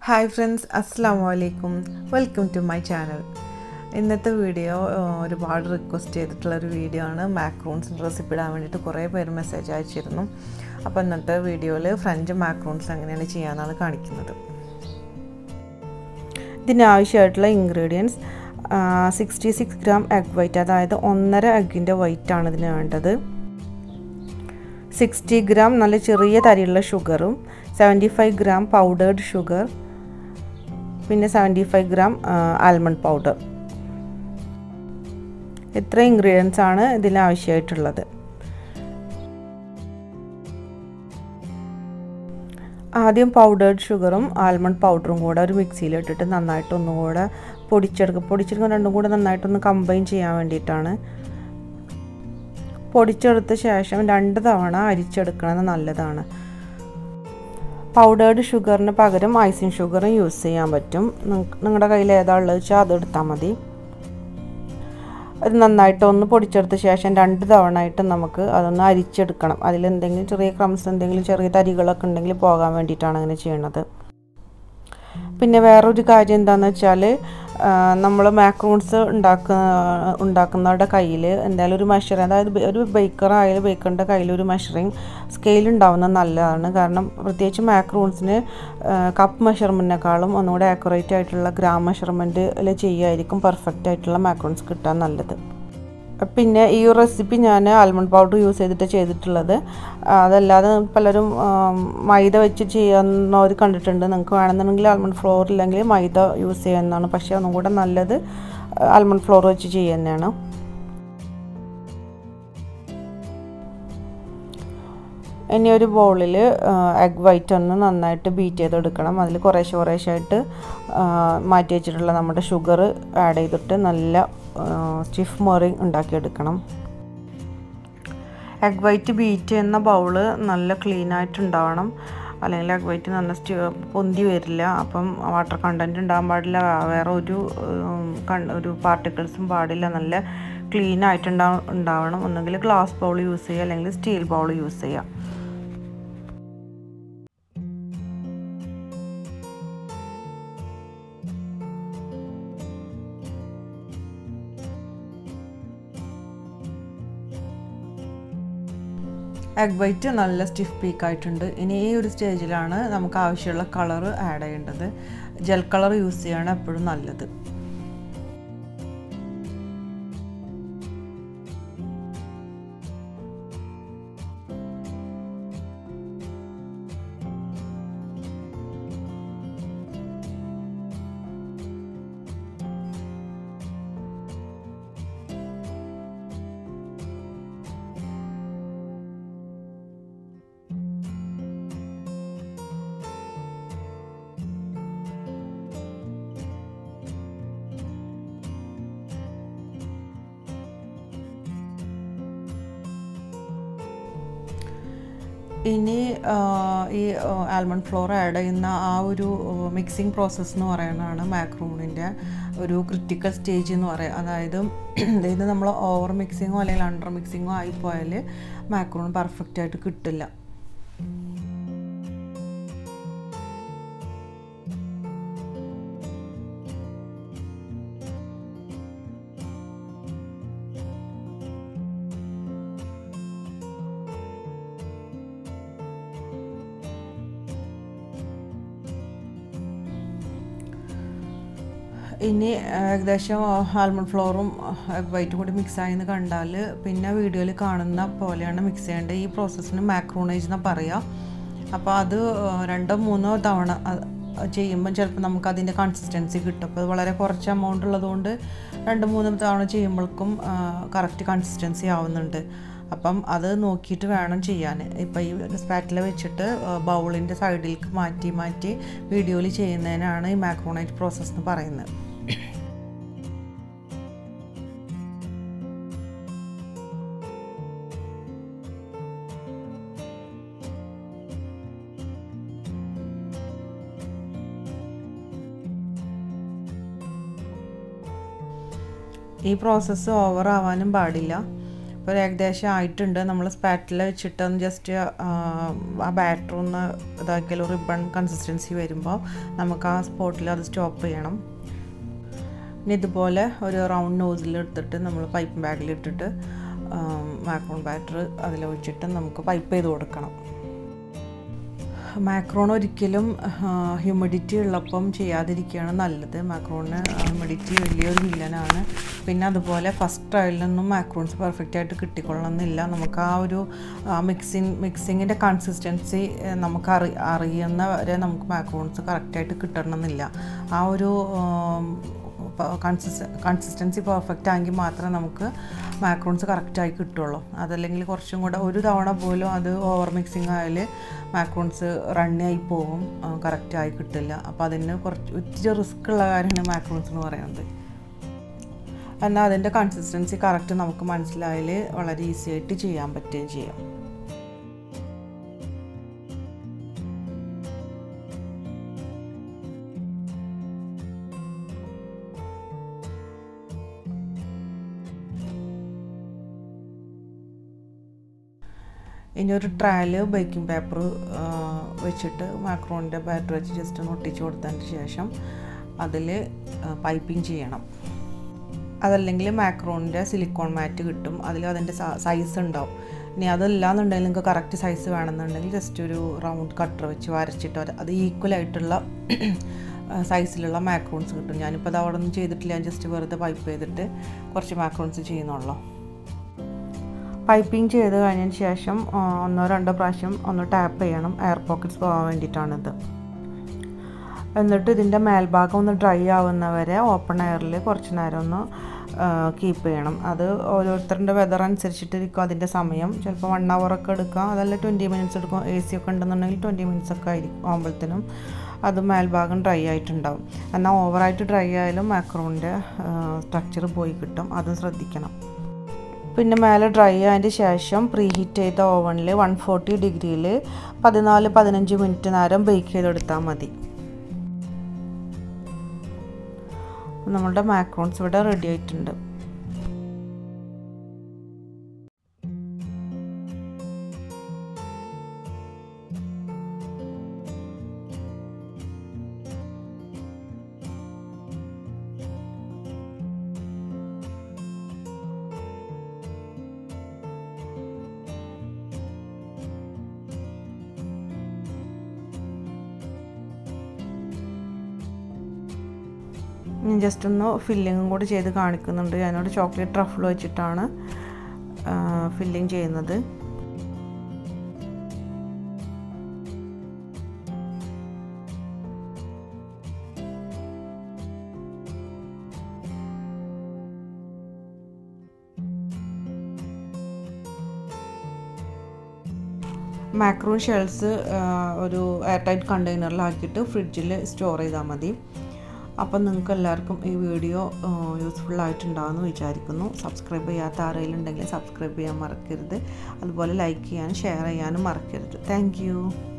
hi friends അസ്സാം വലൈക്കും welcome to my channel ഇന്നത്തെ വീഡിയോ ഒരുപാട് റിക്വസ്റ്റ് ചെയ്തിട്ടുള്ള ഒരു വീഡിയോ ആണ് മാക്രോൺസ് റെസിപ്പി ഇടാൻ വേണ്ടിയിട്ട് കുറേ പേര് മെസ്സേജ് അയച്ചിരുന്നു അപ്പോൾ ഇന്നത്തെ വീഡിയോയിൽ ഫ്രഞ്ച് മാക്രോൺസ് എങ്ങനെയാണ് ചെയ്യാമെന്നാണ് കാണിക്കുന്നത് ഇതിനാവശ്യമായിട്ടുള്ള ingredients sixty six gram egg white അതായത് ഒന്നര എഗ്ഗിൻ്റെ വൈറ്റാണ് ഇതിന് വേണ്ടത് സിക്സ്റ്റി ഗ്രാം നല്ല ചെറിയ തരിയുള്ള ഷുഗറും seventy five gram powdered sugar പിന്നെ seventy five gram almond powder ഇത്ര ഇൻഗ്രീഡിയൻസ് ആണ് ഇതിന് ആവശ്യമായിട്ടുള്ളത് ആദ്യം പൗഡേർഡ് ഷുഗറും ആൽമണ്ട് പൗഡറും കൂടെ ഒരു മിക്സിയിൽ ഇട്ടിട്ട് നന്നായിട്ട് ഒന്നും കൂടെ പൊടിച്ചെടുക്കുക പൊടിച്ചെടുക്കുക രണ്ടും കൂടെ നന്നായിട്ടൊന്ന് കമ്പൈൻ ചെയ്യാൻ വേണ്ടിയിട്ടാണ് പൊടിച്ചെടുത്ത ശേഷം രണ്ട് തവണ അരിച്ചെടുക്കുന്നത് നല്ലതാണ് പൗഡേർഡ് ഷുഗറിന് പകരം ഐസിങ് ഷുഗറും യൂസ് ചെയ്യാൻ പറ്റും നിങ്ങളുടെ കയ്യിൽ ഏതാ ഉള്ളത് വെച്ചാൽ അത് എടുത്താൽ മതി അത് നന്നായിട്ട് ഒന്ന് പൊടിച്ചെടുത്ത ശേഷം രണ്ട് തവണ ആയിട്ട് നമുക്ക് അതൊന്ന് അരിച്ചെടുക്കണം അതിൽ എന്തെങ്കിലും ചെറിയ ക്രംസ് എന്തെങ്കിലും ചെറിയ തരികളൊക്കെ ഉണ്ടെങ്കിൽ പോകാൻ വേണ്ടിയിട്ടാണ് അങ്ങനെ ചെയ്യണത് പിന്നെ വേറൊരു കാര്യം എന്താണെന്ന് വെച്ചാൽ നമ്മൾ മാക്രോൺസ് ഉണ്ടാക്കുന്ന ഉണ്ടാക്കുന്നവരുടെ കയ്യിൽ എന്തായാലും ഒരു മെഷർ അതായത് ഒരു ബേക്കർ ആയാലും ബേക്കറിൻ്റെ കയ്യിൽ ഒരു മെഷറിങ് സ്കെയിൽ ഉണ്ടാവുന്നത് നല്ലതാണ് കാരണം പ്രത്യേകിച്ച് മാക്രോൺസിന് കപ്പ് മെഷർമെൻറ്റിനേക്കാളും ഒന്നുകൂടെ ആക്യുറേറ്റ് ആയിട്ടുള്ള ഗ്രാം മെഷർമെൻറ്റിൽ ചെയ്യുമായിരിക്കും പെർഫെക്റ്റ് ആയിട്ടുള്ള മാക്രോൺസ് കിട്ടാൻ നല്ലത് പിന്നെ ഈ ഒരു റെസിപ്പി ഞാൻ ആൽമണ്ട് പൗഡർ യൂസ് ചെയ്തിട്ട് ചെയ്തിട്ടുള്ളത് അതല്ലാതെ പലരും മൈദ വെച്ച് ചെയ്യുന്നവർ കണ്ടിട്ടുണ്ട് നിങ്ങൾക്ക് വേണമെന്നുണ്ടെങ്കിൽ ആൽമണ്ട് ഫ്ലോർ ഇല്ലെങ്കിൽ മൈദ യൂസ് ചെയ്യുന്നതാണ് പക്ഷേ ഒന്നും കൂടെ നല്ലത് ആൽമണ്ട് ഫ്ലോർ വെച്ച് ചെയ്യുന്നതാണ് ഇനി ഒരു ബൗളിൽ എഗ് വൈറ്റ് ഒന്ന് നന്നായിട്ട് ബീറ്റ് ചെയ്തെടുക്കണം അതിൽ കുറേശ്ശെ കുറേശ്ശായിട്ട് മാറ്റി വെച്ചിട്ടുള്ള നമ്മുടെ ഷുഗർ ആഡ് ചെയ്തിട്ട് നല്ല സ്റ്റിഫ് മോറിങ് ഉണ്ടാക്കിയെടുക്കണം എഗ് വൈറ്റ് ബീറ്റ് ചെയ്യുന്ന ബൗള് നല്ല ക്ലീൻ ആയിട്ടുണ്ടാവണം അല്ലെങ്കിൽ എഗ് വൈറ്റ് നല്ല സ്റ്റി പൊന്തി വരില്ല അപ്പം വാട്ടർ കണ്ടൻറ്റ് ഉണ്ടാകാൻ പാടില്ല വേറെ ഒരു ഒരു പാർട്ടിക്കിൾസും പാടില്ല നല്ല ക്ലീൻ ആയിട്ടുണ്ടാ ഉണ്ടാവണം ഒന്നെങ്കിൽ ഗ്ലാസ് ബൗൾ യൂസ് ചെയ്യുക അല്ലെങ്കിൽ സ്റ്റീൽ ബൗൾ യൂസ് ചെയ്യുക എഗ് വൈറ്റ് നല്ല സ്റ്റിഫ് പീക്ക് ആയിട്ടുണ്ട് ഇനി ഈ ഒരു സ്റ്റേജിലാണ് നമുക്ക് ആവശ്യമുള്ള കളർ ആഡ് ചെയ്യേണ്ടത് ജെൽ കളർ യൂസ് ചെയ്യാണ് എപ്പോഴും നല്ലത് ഇനി ഈ ആൽമണ്ട് ഫ്ലോർ ആഡ് ചെയ്യുന്ന ആ ഒരു മിക്സിംഗ് പ്രോസസ്സ് എന്ന് പറയുന്നതാണ് മാക്രൂണിൻ്റെ ഒരു ക്രിട്ടിക്കൽ സ്റ്റേജ് എന്ന് പറയുക അതായത് ഇത് നമ്മൾ ഓവർ മിക്സിങ്ങോ അല്ലെങ്കിൽ അണ്ടർ മിക്സിങ്ങോ ആയിപ്പോയാൽ മാക്രൂൺ പെർഫെക്റ്റ് ആയിട്ട് കിട്ടില്ല ഇനി ഏകദേശം ആൽമണ്ട് ഫ്ലോറും വൈറ്റും കൂടി മിക്സ് ആയെന്ന് കണ്ടാൽ പിന്നെ വീഡിയോയിൽ കാണുന്ന പോലെയാണ് മിക്സ് ചെയ്യേണ്ടത് ഈ പ്രോസസ്സിന് മാക്രോണേജ് എന്ന് പറയുക അപ്പോൾ അത് രണ്ടോ മൂന്നോ തവണ ചെയ്യുമ്പം ചിലപ്പോൾ നമുക്ക് അതിൻ്റെ കൺസിസ്റ്റൻസി കിട്ടും അപ്പോൾ അത് വളരെ കുറച്ച് എമൗണ്ട് ഉള്ളതുകൊണ്ട് രണ്ട് മൂന്ന് തവണ ചെയ്യുമ്പോഴേക്കും കറക്റ്റ് കൺസിസ്റ്റൻസി ആവുന്നുണ്ട് അപ്പം അത് നോക്കിയിട്ട് വേണം ചെയ്യാൻ ഇപ്പം ഈ സ്പാറ്റില വെച്ചിട്ട് ബൗളിൻ്റെ സൈഡിലേക്ക് മാറ്റി മാറ്റി വീഡിയോയിൽ ചെയ്യുന്നതിനാണ് ഈ മാക്രോണൈറ്റ് പ്രോസസ്സ് എന്ന് പറയുന്നത് ഈ പ്രോസസ്സ് ഓവർ ആവാനും പാടില്ല ഇപ്പോൾ ഏകദേശം ആയിട്ടുണ്ട് നമ്മൾ സ്പാറ്റിൽ വെച്ചിട്ട് ഒന്ന് ജസ്റ്റ് ആ ബാറ്റർ ഒന്ന് ഇതാക്കിയാലും റിബൺ കൺസിസ്റ്റൻസി വരുമ്പോൾ നമുക്ക് ആ സ്പോട്ടിൽ അത് സ്റ്റോപ്പ് ചെയ്യണം ഇനി ഇതുപോലെ ഒരു റൗണ്ട് നോസിൽ എടുത്തിട്ട് നമ്മൾ പൈപ്പ് ബാഗിൽ ഇട്ടിട്ട് മാക്രോൺ ബാറ്റർ അതിലൊഴിച്ചിട്ട് നമുക്ക് പൈപ്പ് ചെയ്ത് കൊടുക്കണം മാക്രോൺ ഒരിക്കലും ഹ്യൂമിഡിറ്റി ഉള്ളപ്പം ചെയ്യാതിരിക്കുകയാണ് നല്ലത് മാക്രോണിന് ഹ്യൂമിഡിറ്റി വലിയൊരു വില്ലനാണ് പിന്നെ അതുപോലെ ഫസ്റ്റ് ട്രയലിലൊന്നും മാക്രോൺസ് പെർഫെക്റ്റ് ആയിട്ട് കിട്ടിക്കൊള്ളണമെന്നില്ല നമുക്ക് ആ ഒരു മിക്സിങ് മിക്സിങ്ങിൻ്റെ കൺസിസ്റ്റൻസി നമുക്ക് അറി അറിയുന്നവരെ നമുക്ക് മാക്രോൺസ് കറക്റ്റായിട്ട് കിട്ടണമെന്നില്ല ആ ഒരു കൺസിസ്റ്റ കൺസിസ്റ്റൻസി പെർഫെക്റ്റ് ആയെങ്കിൽ മാത്രമേ നമുക്ക് മാക്രോൺസ് കറക്റ്റായി കിട്ടുള്ളൂ അതല്ലെങ്കിൽ കുറച്ചും കൂടെ ഒരു തവണ പോലും അത് ഓവർ മിക്സിങ് ആയാൽ മാക്രോൺസ് റണ്ണായി പോകും കറക്റ്റായി കിട്ടില്ല അപ്പോൾ അതിന് കുറച്ച് ഇച്ചിരി റിസ്ക് ഉള്ള കാര്യമാണ് മാക്രോൺസ് എന്ന് പറയുന്നത് എന്നാൽ അതിൻ്റെ കൺസിസ്റ്റൻസി കറക്റ്റ് നമുക്ക് മനസ്സിലായാൽ വളരെ ഈസി ആയിട്ട് ചെയ്യാൻ പറ്റുകയും ചെയ്യാം ഇനി ഒരു ട്രയൽ ബേക്കിംഗ് പേപ്പർ വെച്ചിട്ട് മാക്രോണിൻ്റെ ബാറ്റർ വെച്ച് ജസ്റ്റ് ഒന്ന് ഒട്ടിച്ച് കൊടുത്തതിന് ശേഷം അതിൽ പൈപ്പിംഗ് ചെയ്യണം അതല്ലെങ്കിൽ മാക്രോണിൻ്റെ സിലിക്കോൺ മാറ്റ് കിട്ടും അതിൽ അതിൻ്റെ സൈസ് ഉണ്ടാവും ഇനി അതല്ലാന്നുണ്ടെങ്കിൽ നിങ്ങൾക്ക് കറക്റ്റ് സൈസ് വേണമെന്നുണ്ടെങ്കിൽ ജസ്റ്റ് ഒരു റൗണ്ട് കട്ടർ വെച്ച് വരച്ചിട്ട് അത് ഈക്വൽ ആയിട്ടുള്ള സൈസിലുള്ള മാക്രോൺസ് കിട്ടും ഞാനിപ്പോൾ അത് അവിടെ ഒന്നും ചെയ്തിട്ടില്ല ഞാൻ ജസ്റ്റ് വെറുതെ പൈപ്പ് ചെയ്തിട്ട് കുറച്ച് മാക്രോൺസ് ചെയ്യുന്നുള്ളൂ പൈപ്പിംഗ് ചെയ്ത് കഴിഞ്ഞതിന് ശേഷം ഒന്നോ രണ്ടോ പ്രാവശ്യം ഒന്ന് ടാപ്പ് ചെയ്യണം എയർ പോക്കറ്റ്സ് പോകാൻ വേണ്ടിയിട്ടാണിത് എന്നിട്ട് ഇതിൻ്റെ മേൽഭാഗം ഒന്ന് ഡ്രൈ ആവുന്നവരെ ഓപ്പൺ എയറിൽ കുറച്ച് നേരം ഒന്ന് കീപ്പ് ചെയ്യണം അത് ഓരോരുത്തരുടെ വെതർ അനുസരിച്ചിട്ടിരിക്കും അതിൻ്റെ സമയം ചിലപ്പോൾ വൺ ഒക്കെ എടുക്കാം അതല്ല ട്വൻറ്റി മിനിറ്റ്സ് എടുക്കും എ സി ഒക്കെ ഉണ്ടെന്നുണ്ടെങ്കിൽ ട്വൻറ്റി മിനിറ്റ്സ് ഒക്കെ ആയിരിക്കും ആകുമ്പോഴത്തേനും അത് മേൽഭാഗം ഡ്രൈ ആയിട്ടുണ്ടാവും എന്നാൽ ഓവറായിട്ട് ഡ്രൈ ആയാലും മാക്രോണിൻ്റെ സ്ട്രക്ചർ പോയി കിട്ടും അതും ശ്രദ്ധിക്കണം പിന്നെ മേലെ ഡ്രൈ ആയതിൻ്റെ ശേഷം പ്രീ ഹീറ്റ് ചെയ്ത ഓവനിൽ വൺ ഫോർട്ടി ഡിഗ്രിയിൽ പതിനാല് പതിനഞ്ച് മിനിറ്റ് നേരം ബേക്ക് ചെയ്തെടുത്താൽ മതി നമ്മളുടെ മാക്രോൺസ് ഇവിടെ റെഡി ആയിട്ടുണ്ട് ഞാൻ ജസ്റ്റ് ഒന്ന് ഫില്ലിങ്ങും കൂടി ചെയ്ത് കാണിക്കുന്നുണ്ട് ഞാനോട് ചോക്ലേറ്റ് ട്രഫിൾ വെച്ചിട്ടാണ് ഫില്ലിങ് ചെയ്യുന്നത് മാക്രൂൺ ഷെൽസ് ഒരു എയർ ടൈറ്റ് കണ്ടെയ്നറിലാക്കിയിട്ട് ഫ്രിഡ്ജിൽ സ്റ്റോർ ചെയ്താൽ മതി അപ്പം നിങ്ങൾക്ക് എല്ലാവർക്കും ഈ വീഡിയോ യൂസ്ഫുൾ ആയിട്ടുണ്ടാകുമെന്ന് വിചാരിക്കുന്നു സബ്സ്ക്രൈബ് ചെയ്യാത്ത ആരെങ്കിലും ഉണ്ടെങ്കിൽ സബ്സ്ക്രൈബ് ചെയ്യാൻ മറക്കരുത് അതുപോലെ ലൈക്ക് ചെയ്യാനും ഷെയർ ചെയ്യാനും മറക്കരുത് താങ്ക്